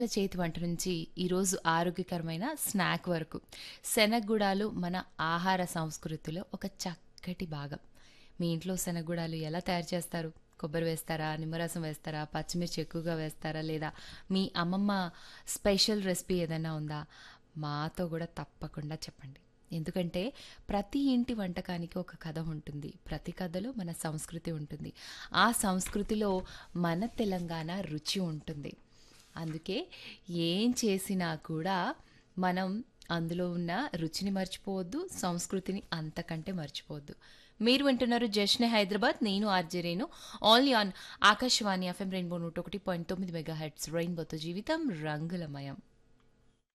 చేతి వంట నుంచి ఈరోజు ఆరోగ్యకరమైన స్నాక్ వరకు శనగగుడాలు మన ఆహార సంస్కృతిలో ఒక చక్కటి భాగం మీ ఇంట్లో శనగగుడాలు ఎలా తయారు చేస్తారు కొబ్బరి వేస్తారా నిమ్మరసం వేస్తారా పచ్చిమిర్చి ఎక్కువగా వేస్తారా లేదా మీ అమ్మమ్మ స్పెషల్ రెసిపీ ఏదైనా ఉందా మాతో కూడా తప్పకుండా చెప్పండి ఎందుకంటే ప్రతి ఇంటి వంటకానికి ఒక కథ ఉంటుంది ప్రతి కథలో మన సంస్కృతి ఉంటుంది ఆ సంస్కృతిలో మన తెలంగాణ రుచి ఉంటుంది అందుకే ఏం చేసినా కూడా మనం అందులో ఉన్న రుచిని మర్చిపోవద్దు సంస్కృతిని అంతకంటే మర్చిపోవద్దు మీరు వింటున్నారు జష్నే హైదరాబాద్ నేను ఆర్జరేను only on Akashvani FM rainbow నూట ఒకటి పాయింట్ తొమ్మిది మెగా హెడ్స్ రెయిన్బోతో జీవితం రంగులమయం